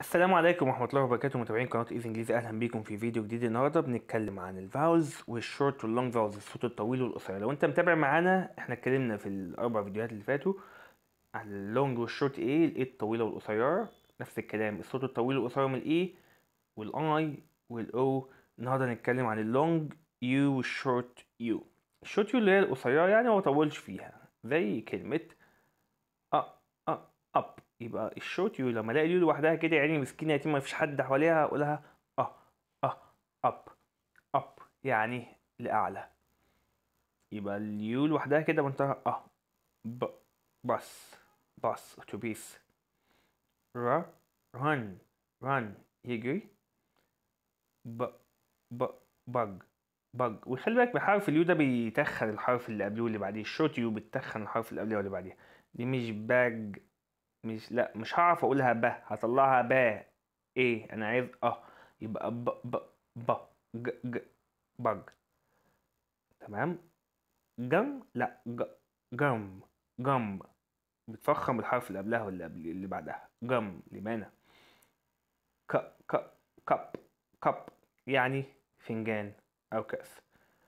السلام عليكم ورحمة الله وبركاته متابعين قناة ايزي انجليزي اهلا بيكم في فيديو جديد النهارده بنتكلم عن الفاولز والشورت واللونج فاولز الصوت الطويل والقصير لو انت متابع معانا احنا اتكلمنا في الاربع فيديوهات اللي فاتوا عن اللونج والشورت ايه الايه الطويلة والقصيرة نفس الكلام الصوت الطويل والقصير من الاي والاي والاو النهارده هنتكلم عن اللونج يو والشورت يو الشورت يو اللي هي القصيرة يعني ما بطولش فيها زي كلمة أ أ أب يبقى الشورت يو لما الاقي اليو لوحدها كده يعني مسكينه يتيمه مفيش حد حواليها اقولها اه اه اب اب يعني لاعلى يبقى اليو لوحدها كده بنطقها اه ب بس بس اتوبيس ر رن رن يجري ب ب بج بج وخلي بالك بحرف اليو ده بيتخن الحرف اللي قبله واللي بعديه الشورت يو بتخن الحرف اللي قبلها واللي بعديها دي مش باج مش لا مش هعرف اقولها ب هطلعها با ايه انا عايز اه يبقى ب ب ب ج ج بج تمام جم لا ج جم جم بتفخم الحرف اللي قبلها واللي قبل اللي بعدها جم لمانع ك ك كب كب يعني فنجان او كاس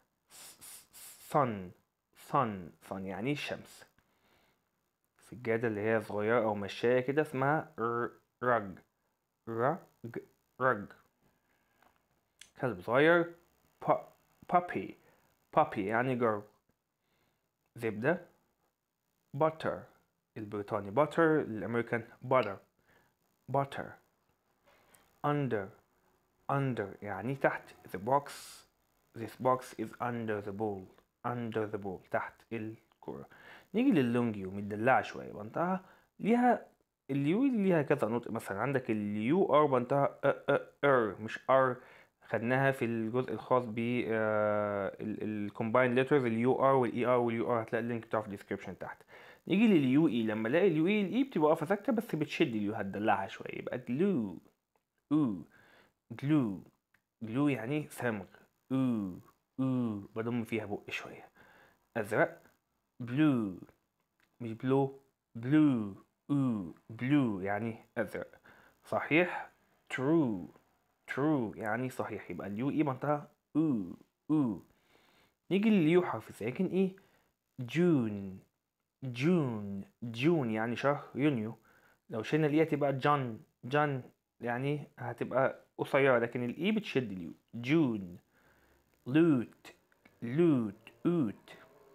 صن صن صن يعني الشمس سجادة اللي هي صغيرة أو مشاية كده اسمها ر- رج رج رج كلب صغير با- بابي بابي يعني جرو زبدة باتر البريطاني باتر الأمريكان باتر باتر under under يعني تحت the box this box is under the ball under the ball تحت الكرة نيجي لللونجيو متدلعة شوية بنطقها ليها اليو ليها كذا نطق مثلا عندك اليو ار بنطقها أ أ ار مش ار خدناها في الجزء الخاص ب الكومباين ليترز اليو ار والاي ار واليو ار هتلاقي اللينك بتاعه في الديسكربشن تحت نيجي لليو اي لما الاقي اليو اي الاي بتبقى واقفه ساكته بس بتشد اليو هتدلعها شويه يبقى جلو او جلو جلو يعني صمغ او او بضم فيها بق شويه ازرق بلو مش بلو بلو او بلو يعني ازرق صحيح true true يعني صحيح يبقى اليو اي منطقة او او نيجي لليو حرف ساكن ايه جون جون جون يعني شهر يونيو لو شلنا الاي هتبقى جان جان يعني هتبقى قصيرة لكن الاي بتشد اليو جون لوت لوت اوت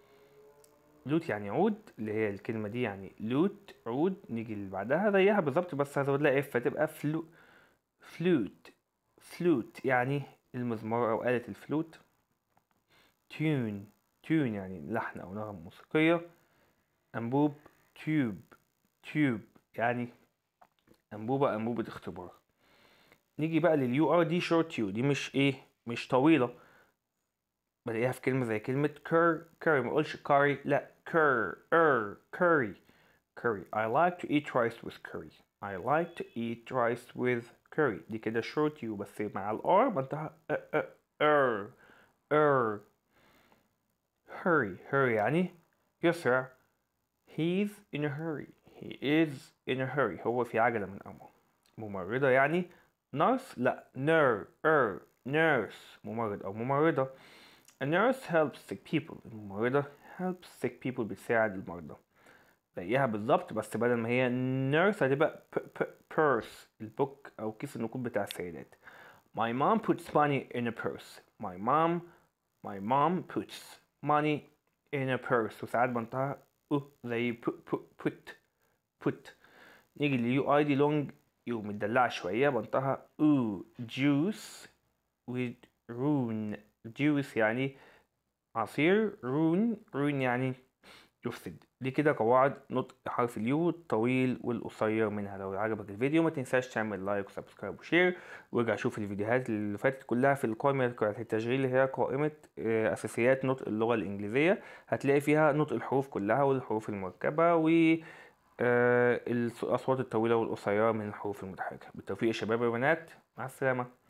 لوت يعني عود اللي هي الكلمة دي يعني لوت عود نيجي اللي بعدها زيها بالظبط بس هزود لها اف فتبقى فلو فلوت فلوت يعني المزمار أو آلة الفلوت تيون تيون يعني لحن أو نغمة موسيقية أنبوب تيوب تيوب يعني أنبوبة أنبوبة اختبار نيجي بقى لليو ار دي شورت يو دي مش ايه مش طويلة بلاقيها في كلمة زي كلمة كر كاري ما اقولش كاري لا كر ار كاري curry I like to eat rice with curry I like to eat rice with curry دي كده short you بس مع الار بنتها ا ا ار ار hurry hurry يعني يسرع he's in a hurry he is in a hurry هو في عجلة من أمره ممرضة يعني nurse لا نير ار nurse ممرض أو ممرضة A nurse helps sick people الممرضة helps sick people بتساعد المرضى زيها بالظبط بس بدل ما هي nurse هتبقى ب- ب- purse البوك أو كيس النقود بتاع السيدات My mom puts money in a purse My mom My mom puts money in a purse وساعات بنطقها أو زي ب- ب- put put نيجي لليو اي دي لونج يو متدلعة شوية بنطقها او juice with رون juice يعني عصير رون رون يعني يفسد دي كده قواعد نطق حرف اليو الطويل والقصير منها لو عجبك الفيديو ما تنساش تعمل لايك وسبسكرايب وشير وارجع شوف الفيديوهات اللي فاتت كلها في القائمة بتاعت التشغيل اللي هي قائمة آه، أساسيات نطق اللغة الإنجليزية هتلاقي فيها نطق الحروف كلها والحروف المركبة و آه، الأصوات الطويلة والقصيرة من الحروف المتحركة بالتوفيق يا شباب والبنات مع السلامة